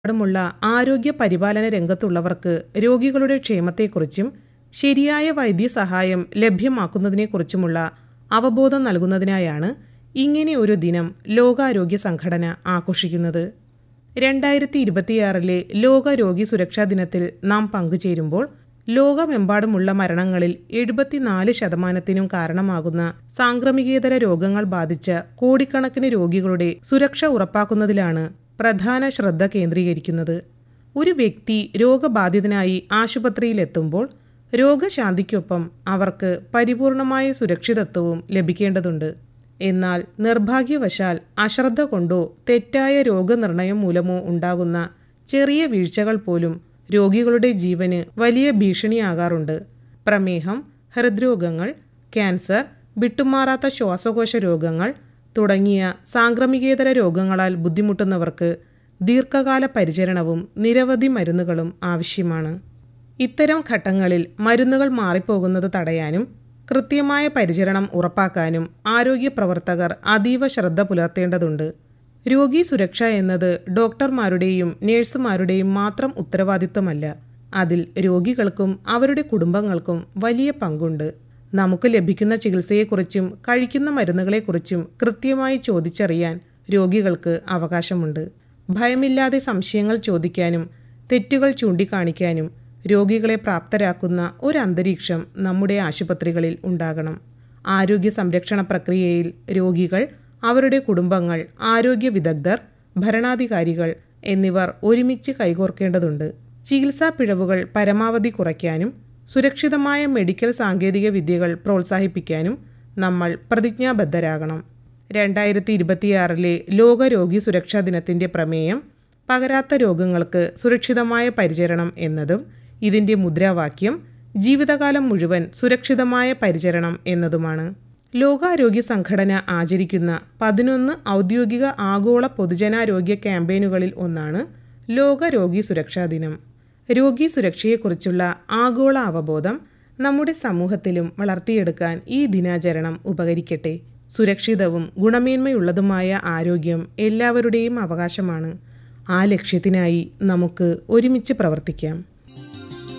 ടുമുള്ള ആരോഗ്യ പരിപാലന രംഗത്തുള്ളവർക്ക് രോഗികളുടെ ക്ഷേമത്തെക്കുറിച്ചും ശരിയായ വൈദ്യസഹായം ലഭ്യമാക്കുന്നതിനെക്കുറിച്ചുമുള്ള അവബോധം നൽകുന്നതിനായാണ് ഇങ്ങനെ ഒരു ദിനം ലോകാരോഗ്യ സംഘടന ആഘോഷിക്കുന്നത് രണ്ടായിരത്തി ഇരുപത്തിയാറിലെ ലോക രോഗി സുരക്ഷാ ദിനത്തിൽ നാം പങ്കുചേരുമ്പോൾ ലോകമെമ്പാടുമുള്ള മരണങ്ങളിൽ എഴുപത്തിനാല് ശതമാനത്തിനും കാരണമാകുന്ന സാംക്രമികേതര രോഗങ്ങൾ ബാധിച്ച കോടിക്കണക്കിന് രോഗികളുടെ സുരക്ഷ ഉറപ്പാക്കുന്നതിലാണ് പ്രധാന ശ്രദ്ധ കേന്ദ്രീകരിക്കുന്നത് ഒരു വ്യക്തി രോഗബാധിതനായി ആശുപത്രിയിലെത്തുമ്പോൾ രോഗശാന്തിക്കൊപ്പം അവർക്ക് പരിപൂർണമായ സുരക്ഷിതത്വവും ലഭിക്കേണ്ടതുണ്ട് എന്നാൽ നിർഭാഗ്യവശാൽ അശ്രദ്ധ കൊണ്ടോ തെറ്റായ രോഗനിർണയം മൂലമോ ഉണ്ടാകുന്ന ചെറിയ വീഴ്ചകൾ പോലും രോഗികളുടെ ജീവന് വലിയ ഭീഷണിയാകാറുണ്ട് പ്രമേഹം ഹൃദ്രോഗങ്ങൾ ക്യാൻസർ വിട്ടുമാറാത്ത ശ്വാസകോശ രോഗങ്ങൾ തുടങ്ങിയ സാംക്രമികേതര രോഗങ്ങളാൽ ബുദ്ധിമുട്ടുന്നവർക്ക് ദീർഘകാല പരിചരണവും നിരവധി മരുന്നുകളും ആവശ്യമാണ് ഇത്തരം ഘട്ടങ്ങളിൽ മരുന്നുകൾ മാറിപ്പോകുന്നത് തടയാനും കൃത്യമായ പരിചരണം ഉറപ്പാക്കാനും ആരോഗ്യ പ്രവർത്തകർ അതീവ ശ്രദ്ധ പുലർത്തേണ്ടതുണ്ട് രോഗി സുരക്ഷ എന്നത് ഡോക്ടർമാരുടെയും നഴ്സുമാരുടെയും മാത്രം ഉത്തരവാദിത്വമല്ല അതിൽ രോഗികൾക്കും അവരുടെ കുടുംബങ്ങൾക്കും വലിയ പങ്കുണ്ട് നമുക്ക് ലഭിക്കുന്ന ചികിത്സയെക്കുറിച്ചും കഴിക്കുന്ന മരുന്നുകളെക്കുറിച്ചും കൃത്യമായി ചോദിച്ചറിയാൻ രോഗികൾക്ക് അവകാശമുണ്ട് ഭയമില്ലാതെ സംശയങ്ങൾ ചോദിക്കാനും തെറ്റുകൾ ചൂണ്ടിക്കാണിക്കാനും രോഗികളെ പ്രാപ്തരാക്കുന്ന ഒരു അന്തരീക്ഷം നമ്മുടെ ആശുപത്രികളിൽ ഉണ്ടാകണം ആരോഗ്യ സംരക്ഷണ പ്രക്രിയയിൽ രോഗികൾ അവരുടെ കുടുംബങ്ങൾ ആരോഗ്യ വിദഗ്ധർ ഭരണാധികാരികൾ എന്നിവർ ഒരുമിച്ച് കൈകോർക്കേണ്ടതുണ്ട് ചികിത്സാ പിഴവുകൾ പരമാവധി കുറയ്ക്കാനും സുരക്ഷിതമായ മെഡിക്കൽ സാങ്കേതിക വിദ്യകൾ പ്രോത്സാഹിപ്പിക്കാനും നമ്മൾ പ്രതിജ്ഞാബദ്ധരാകണം രണ്ടായിരത്തി ഇരുപത്തിയാറിലെ ലോക രോഗി സുരക്ഷാ ദിനത്തിന്റെ പ്രമേയം പകരാത്ത രോഗങ്ങൾക്ക് സുരക്ഷിതമായ പരിചരണം എന്നതും ഇതിന്റെ മുദ്രാവാക്യം ജീവിതകാലം മുഴുവൻ സുരക്ഷിതമായ പരിചരണം എന്നതുമാണ് ലോകാരോഗ്യ സംഘടന ആചരിക്കുന്ന പതിനൊന്ന് ഔദ്യോഗിക ആഗോള പൊതുജനാരോഗ്യ ക്യാമ്പയിനുകളിൽ ഒന്നാണ് ലോക രോഗി സുരക്ഷാ ദിനം രോഗി സുരക്ഷയെക്കുറിച്ചുള്ള ആഗോള അവബോധം നമ്മുടെ സമൂഹത്തിലും വളർത്തിയെടുക്കാൻ ഈ ദിനാചരണം ഉപകരിക്കട്ടെ സുരക്ഷിതവും ഗുണമേന്മയുള്ളതുമായ ആരോഗ്യം എല്ലാവരുടെയും അവകാശമാണ് ആ ലക്ഷ്യത്തിനായി നമുക്ക് ഒരുമിച്ച് പ്രവർത്തിക്കാം